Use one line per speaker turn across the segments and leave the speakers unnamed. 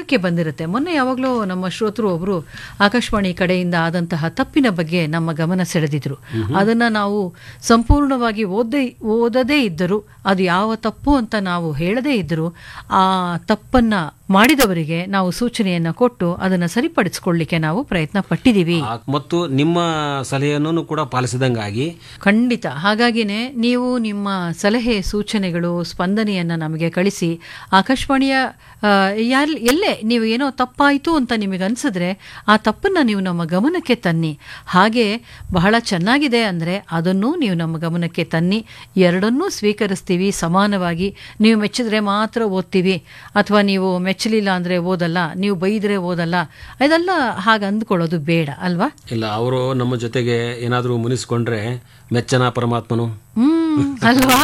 ಗಮನಕ್ಕೆ ಬಂದಿರುತ್ತೆ ಮೊನ್ನೆ ಯಾವಾಗಲೂ ನಮ್ಮ ಶ್ರೋತೃ ಒಬ್ಬರು ಆಕಾಶವಾಣಿ ಕಡೆಯಿಂದ ಆದಂತಹ ತಪ್ಪಿನ ಬಗ್ಗೆ ನಮ್ಮ ಗಮನ ಸೆಳೆದಿದ್ರು ಅದನ್ನ ನಾವು ಸಂಪೂರ್ಣವಾಗಿ ಓದೇ ಓದದೇ ಇದ್ದರೂ ಅದು ಯಾವ ತಪ್ಪು ಅಂತ ನಾವು ಹೇಳದೇ ಇದ್ದರೂ ಆ ತಪ್ಪನ್ನ ಮಾಡಿದವರಿಗೆ ನಾವು ಸೂಚನೆಯನ್ನ ಕೊಟ್ಟು ಅದನ್ನ ಸರಿಪಡಿಸ್ಕೊಳ್ಳಿಕ್ಕೆ ನಾವು ಪ್ರಯತ್ನ ಪಟ್ಟಿದ್ದೀವಿ
ಆ, ಮತ್ತು ನಿಮ್ಮ ಸಲಹೆಯನ್ನು ಕೂಡ ಪಾಲಿಸಿದಂಗಾಗಿ
ಖಂಡಿತ ಹಾಗಾಗಿನೇ ನೀವು ನಿಮ್ಮ ಸಲಹೆ ಸೂಚನೆಗಳು ಸ್ಪಂದನೆಯನ್ನು ನಮಗೆ ಕಳಿಸಿ ಆಕಾಶವಾಣಿಯ ಆ, ಯಾಲ್ ಎಲ್ಲೇ ನೀವು ಏನೋ ತಪ್ಪಾಯಿತು ಅಂತ ನಿಮಗೆ ಅನಿಸಿದ್ರೆ ಆ ತಪ್ಪನ್ನು ನೀವು ನಮ್ಮ ಗಮನಕ್ಕೆ ತನ್ನಿ ಹಾಗೆ ಬಹಳ ಚೆನ್ನಾಗಿದೆ ಅಂದರೆ ಅದನ್ನೂ ನೀವು ನಮ್ಮ ಗಮನಕ್ಕೆ ತನ್ನಿ ಎರಡನ್ನೂ ಸ್ವೀಕರಿಸ್ತೀವಿ ಸಮಾನವಾಗಿ ನೀವು ಮೆಚ್ಚಿದ್ರೆ ಮಾತ್ರ ಓದ್ತೀವಿ ಅಥವಾ ನೀವು ಮೆಚ್ಚಲಿಲ್ಲ ಅಂದರೆ ಓದಲ್ಲ ನೀವು ಬೈದರೆ ಓದಲ್ಲ ಇದೆಲ್ಲ ಹಾಗೆ ಅಂದ್ಕೊಳ್ಳೋದು ಬೇಡ ಅಲ್ವಾ
ಇಲ್ಲ ಅವರು ನಮ್ಮ ಜೊತೆಗೆ ಏನಾದರೂ ಮುನಿಸ್ಕೊಂಡ್ರೆ ಮೆಚ್ಚನ ಪರಮಾತ್ಮನು
ಹ್ಮ್ ಅಲ್ವಾ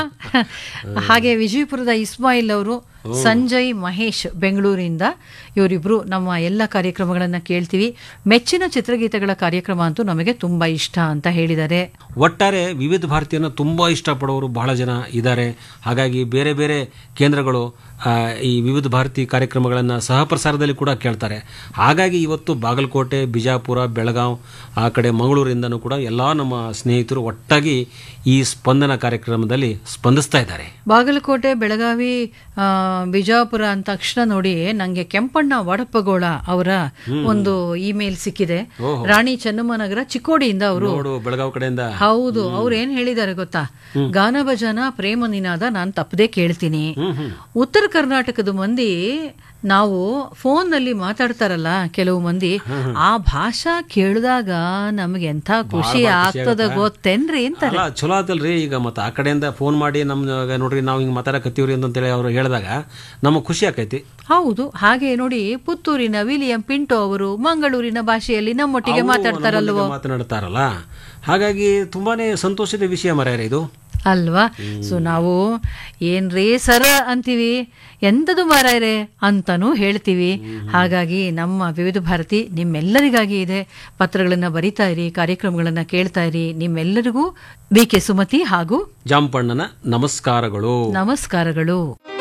ಹಾಗೆ ವಿಜಯಪುರದ ಇಸ್ಮಾಯಿಲ್ ಅವರು ಸಂಜಯ್ ಮಹೇಶ್ ಬೆಂಗಳೂರಿಂದ ಇವರಿಬ್ರು ನಮ್ಮ ಎಲ್ಲ ಕಾರ್ಯಕ್ರಮಗಳನ್ನ ಕೇಳ್ತೀವಿ ಮೆಚ್ಚಿನ ಚಿತ್ರಗೀತೆಗಳ ಕಾರ್ಯಕ್ರಮ ಅಂತೂ ನಮಗೆ ತುಂಬಾ ಇಷ್ಟ ಅಂತ ಹೇಳಿದ್ದಾರೆ
ಒಟ್ಟಾರೆ ವಿವಿಧ ಭಾರತಿಯನ್ನು ತುಂಬ ಇಷ್ಟಪಡೋರು ಬಹಳ ಜನ ಇದ್ದಾರೆ ಹಾಗಾಗಿ ಬೇರೆ ಬೇರೆ ಕೇಂದ್ರಗಳು ಆ, ಈ ವಿವಿಧ ಭಾರತಿ ಕಾರ್ಯಕ್ರಮಗಳನ್ನು ಸಹಪ್ರಸಾರದಲ್ಲಿ ಕೂಡ ಕೇಳ್ತಾರೆ ಹಾಗಾಗಿ ಇವತ್ತು ಬಾಗಲಕೋಟೆ ಬಿಜಾಪುರ ಬೆಳಗಾವ್ ಆ ಕಡೆ ಮಂಗಳೂರಿಂದನೂ ಕೂಡ ಎಲ್ಲ ನಮ್ಮ ಸ್ನೇಹಿತರು ಒಟ್ಟಾಗಿ ಈ ಸ್ಪಂದನ ಕಾರ್ಯಕ್ರಮದಲ್ಲಿ ಸ್ಪಂದಿಸ್ತಾ ಇದ್ದಾರೆ
ಬಾಗಲಕೋಟೆ ಬೆಳಗಾವಿ ಆ, ಬಿಜಾಪುರ ಅಂತ ತಕ್ಷಣ ನೋಡಿ ನಂಗೆ ಕೆಂಪಣ್ಣ ವಡಪ್ಪಗೋಳ ಅವರ ಒಂದು ಇಮೇಲ್ ಸಿಕ್ಕಿದೆ ರಾಣಿ ಚೆನ್ನಮ್ಮನಗರ ಚಿಕ್ಕೋಡಿಯಿಂದ ಅವರು
ನೋಡು ಬೆಳಗಾವ್ ಕಡೆಯಿಂದ
ಹೌದು ಅವ್ರು ಏನ್ ಹೇಳಿದ್ದಾರೆ ಗೊತ್ತಾ ಗಾನ ಭಜನ ಪ್ರೇಮ ನಿನಾದ ನಾನ್ ತಪ್ಪದೆ ಕೇಳ್ತೀನಿ ಉತ್ತರ ಕರ್ನಾಟಕದ ಮಂದಿ ನಾವು ಫೋನ್ ನಲ್ಲಿ ಮಾತಾಡ್ತಾರಲ್ಲ ಕೆಲವು ಮಂದಿ ಆ ಭಾಷಾ ಕೇಳಿದಾಗ ನಮ್ಗೆ ಎಂಥ ಖುಷಿ ಆಗ್ತದ ಗೊತ್ತೇನ್ರಿ ಅಂತ
ಅಲ್ಲ ಚಲೋ ಆತಲ್ರಿ ಈಗ ಮತ್ತೆ ಆ ಕಡೆಯಿಂದ ಫೋನ್ ಮಾಡಿ ನಮ್ಗೆ ನೋಡ್ರಿ ನಾವು ಹಿಂಗೆ ಮಾತಾಡಕತ್ತೀವ್ರಿ ಅಂತೇಳಿ ಅವ್ರು ಹೇಳಿದಾಗ ನಮಗೆ ಖುಷಿ ಆಕೈತಿ
ಹೌದು ಹಾಗೆ ನೋಡಿ ಪುತ್ತೂರಿನ ವಿಲಿಯಂ ಪಿಂಟೋ ಅವರು ಮಂಗಳೂರಿನ ಭಾಷೆಯಲ್ಲಿ ನಮ್ಮೊಟ್ಟಿಗೆ ಮಾತಾಡ್ತಾರಲ್ವೋ
ಮಾತನಾಡ್ತಾರಲ್ಲ ಹಾಗಾಗಿ ತುಂಬಾನೇ ಸಂತೋಷದ ವಿಷಯ ಮರ್ಯಾರ ಇದು
ಅಲ್ವಾ ಸೊ ನಾವು ಏನ್ರೀ ಸರ ಅಂತೀವಿ ಎಂಥದು ಮಾರಾಯರೆ ಅಂತಾನೂ ಹೇಳ್ತೀವಿ ಹಾಗಾಗಿ ನಮ್ಮ ವಿವಿಧ ಭಾರತಿ ನಿಮ್ಮೆಲ್ಲರಿಗಾಗಿ ಇದೆ ಪತ್ರಗಳನ್ನು ಬರಿತಾ ಇರಿ ಕಾರ್ಯಕ್ರಮಗಳನ್ನು ಕೇಳ್ತಾ ಇರಿ ನಿಮ್ಮೆಲ್ಲರಿಗೂ ಬಿ ಕೆ ಸುಮತಿ ಹಾಗೂ
ಜಾಂಪಣ್ಣನ ನಮಸ್ಕಾರಗಳು
ನಮಸ್ಕಾರಗಳು